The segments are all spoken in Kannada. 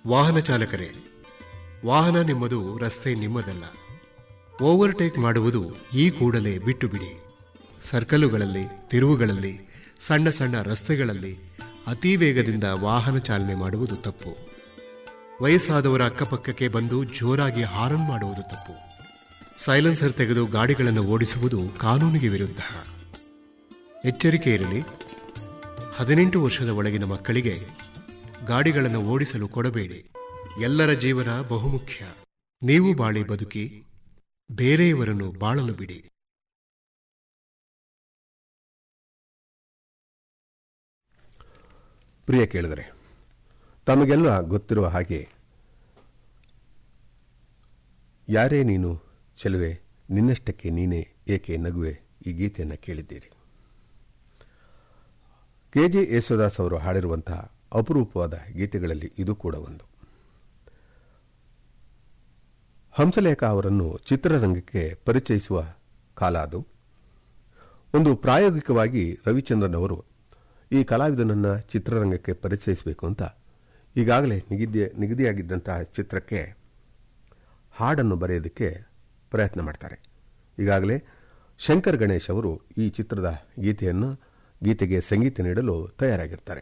ವಾಹನ ಚಾಲಕರೇ ವಾಹನ ನಿಮ್ಮದು ರಸ್ತೆ ನಿಮ್ಮದಲ್ಲ ಓವರ್ಟೇಕ್ ಮಾಡುವುದು ಈ ಕೂಡಲೇ ಬಿಟ್ಟು ಬಿಡಿ ಸರ್ಕಲುಗಳಲ್ಲಿ ತಿರುವುಗಳಲ್ಲಿ ಸಣ್ಣ ಸಣ್ಣ ರಸ್ತೆಗಳಲ್ಲಿ ಅತಿ ವೇಗದಿಂದ ವಾಹನ ಚಾಲನೆ ಮಾಡುವುದು ತಪ್ಪು ವಯಸ್ಸಾದವರ ಅಕ್ಕಪಕ್ಕಕ್ಕೆ ಬಂದು ಜೋರಾಗಿ ಹಾರನ್ ಮಾಡುವುದು ತಪ್ಪು ಸೈಲೆನ್ಸರ್ ತೆಗೆದು ಗಾಡಿಗಳನ್ನು ಓಡಿಸುವುದು ಕಾನೂನಿಗೆ ವಿರುದ್ಧ ಎಚ್ಚರಿಕೆ ಇರಲಿ ಹದಿನೆಂಟು ವರ್ಷದ ಒಳಗಿನ ಮಕ್ಕಳಿಗೆ ಗಾಡಿಗಳನ್ನು ಓಡಿಸಲು ಕೊಡಬೇಡಿ ಎಲ್ಲರ ಜೀವನ ಬಹುಮುಖ್ಯ ನೀವು ಬಾಳಿ ಬದುಕಿ ಬೇರೆಯವರನ್ನು ಬಾಳಲು ಬಿಡಿ ಪ್ರಿಯ ಕೇಳಿದರೆ ತಮಗೆಲ್ಲ ಗೊತ್ತಿರುವ ಹಾಗೆ ಯಾರೇ ನೀನು ಚೆಲುವೆ ನಿನ್ನಷ್ಟಕ್ಕೆ ನೀನೇ ಏಕೆ ನಗುವೆ ಈ ಗೀತೆಯನ್ನು ಕೇಳಿದ್ದೀರಿ ಕೆ ಜೆ ಯೇಸುದಾಸ್ ಅವರು ಹಾಡಿರುವಂತಹ ಅಪರೂಪವಾದ ಗೀತೆಗಳಲ್ಲಿ ಇದು ಕೂಡ ಒಂದು ಹಂಸಲೇಖ ಅವರನ್ನು ಚಿತ್ರರಂಗಕ್ಕೆ ಪರಿಚಯಿಸುವ ಕಾಲ ಅದು ಒಂದು ಪ್ರಾಯೋಗಿಕವಾಗಿ ರವಿಚಂದ್ರನ್ ಅವರು ಈ ಕಲಾವಿದನನ್ನು ಚಿತ್ರರಂಗಕ್ಕೆ ಪರಿಚಯಿಸಬೇಕು ಅಂತ ಈಗಾಗಲೇ ನಿಗದಿ ನಿಗದಿಯಾಗಿದ್ದಂತಹ ಚಿತ್ರಕ್ಕೆ ಹಾಡನ್ನು ಬರೆಯೋದಕ್ಕೆ ಪ್ರಯತ್ನ ಮಾಡ್ತಾರೆ ಈಗಾಗಲೇ ಶಂಕರ್ ಗಣೇಶ್ ಅವರು ಈ ಚಿತ್ರದ ಗೀತೆಯನ್ನು ಗೀತೆಗೆ ಸಂಗೀತ ನೀಡಲು ತಯಾರಾಗಿರ್ತಾರೆ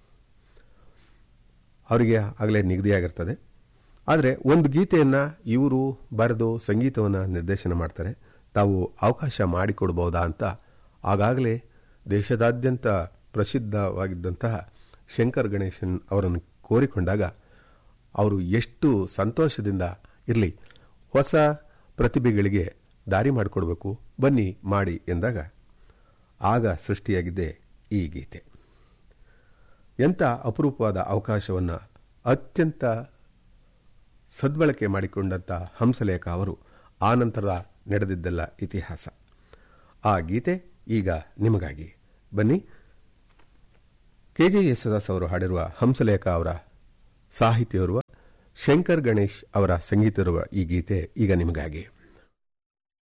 ಅವರಿಗೆ ಆಗಲೇ ನಿಗದಿಯಾಗಿರ್ತದೆ ಆದರೆ ಒಂದು ಗೀತೆಯನ್ನು ಇವರು ಬರೆದು ಸಂಗೀತವನ್ನು ನಿರ್ದೇಶನ ಮಾಡ್ತಾರೆ ತಾವು ಅವಕಾಶ ಮಾಡಿಕೊಡ್ಬೋದಾ ಅಂತ ಆಗಾಗಲೇ ದೇಶದಾದ್ಯಂತ ಪ್ರಸಿದ್ಧವಾಗಿದ್ದಂತಹ ಶಂಕರ್ ಗಣೇಶನ್ ಅವರನ್ನು ಕೋರಿಕೊಂಡಾಗ ಅವರು ಎಷ್ಟು ಸಂತೋಷದಿಂದ ಇರಲಿ ಹೊಸ ಪ್ರತಿಭೆಗಳಿಗೆ ದಾರಿ ಮಾಡಿಕೊಡ್ಬೇಕು ಬನ್ನಿ ಮಾಡಿ ಎಂದಾಗ ಆಗ ಸೃಷ್ಟಿಯಾಗಿದ್ದೆ ಈ ಗೀತೆ ಎಂಥ ಅಪರೂಪವಾದ ಅವಕಾಶವನ್ನು ಅತ್ಯಂತ ಸದ್ಬಳಕೆ ಮಾಡಿಕೊಂಡಂಥ ಹಂಸಲೇಖ ಅವರು ಆನಂತರ ನಡೆದಿದ್ದೆಲ್ಲ ಇತಿಹಾಸ ಆ ಗೀತೆ ಈಗ ನಿಮಗಾಗಿ ಬನ್ನಿ ಕೆಜೆ ಯೇಸುದಾಸ್ ಅವರು ಹಾಡಿರುವ ಹಂಸಲೇಖ ಅವರ ಸಾಹಿತ್ಯ ಇರುವ ಶಂಕರ್ ಗಣೇಶ್ ಅವರ ಸಂಗೀತ ಇರುವ ಈ ಗೀತೆ ಈಗ ನಿಮಗಾಗಿ